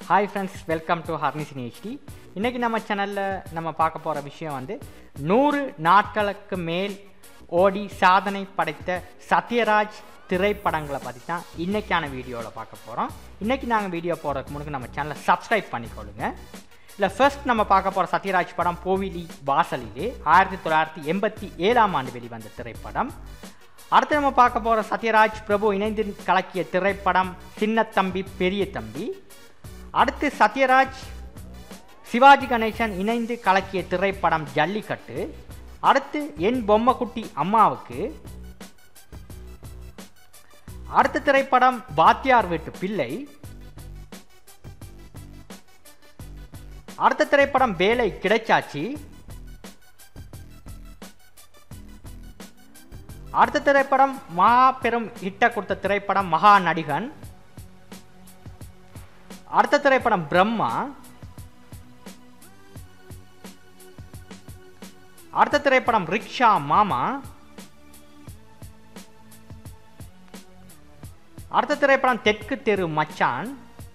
hi friends welcome to ஹர்னிசினி HD இன்றைக்கி நம்ம சேனலில் நம்ம பார்க்க போகிற விஷயம் வந்து நூறு நாட்களுக்கு மேல் ஓடி சாதனை படைத்த சத்யராஜ் திரைப்படங்களை பற்றி தான் இன்றைக்கான வீடியோவில் பார்க்க போகிறோம் இன்றைக்கி நாங்கள் வீடியோ போகிறதுக்கு முன்னாடி நம்ம சேனலை சப்ஸ்கிரைப் பண்ணிக்கொள்ளுங்க இல்லை ஃபர்ஸ்ட் நம்ம பார்க்க போகிற சத்யராஜ் படம் போவிலி வாசலிலே ஆயிரத்தி தொள்ளாயிரத்தி எண்பத்தி ஏழாம் ஆண்டு வெளிவந்த திரைப்படம் அடுத்து நம்ம பார்க்க போகிற சத்யராஜ் பிரபு இணைந்து கலக்கிய திரைப்படம் சின்ன தம்பி பெரிய தம்பி அடுத்து சத்யராஜ் சிவாஜி கணேசன் இணைந்து கலக்கிய திரைப்படம் ஜல்லிக்கட்டு அடுத்து என் பொம்மைக்குட்டி அம்மாவுக்கு அடுத்த திரைப்படம் வாத்தியார் வீட்டு பிள்ளை அடுத்த திரைப்படம் வேலை கிடைச்சாச்சு அடுத்த திரைப்படம் மகா பெரும் ஹிட்ட கொடுத்த திரைப்படம் மகா நடிகன் அடுத்த திரைப்படம் பிரம்மா அடுத்த திரைப்படம் ரிக்ஷா மாமா அடுத்த திரைப்படம் தெற்கு தெரு மச்சான்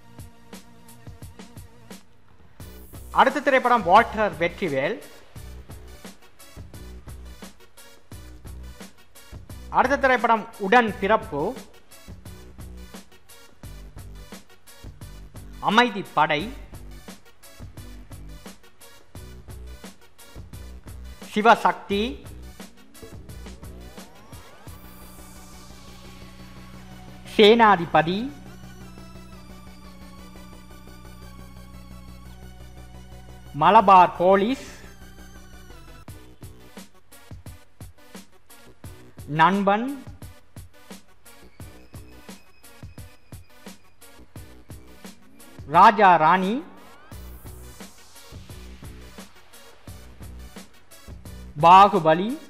அடுத்த திரைப்படம் வாட்டர் வெற்றிவேல் அடுத்த திரைப்படம் உடன் பிறப்பு அமைதி படை சிவசக்தி சேனாதிபதி மலபார் போலீஸ் நண்பன் ராஜா ராணி பாகுபலி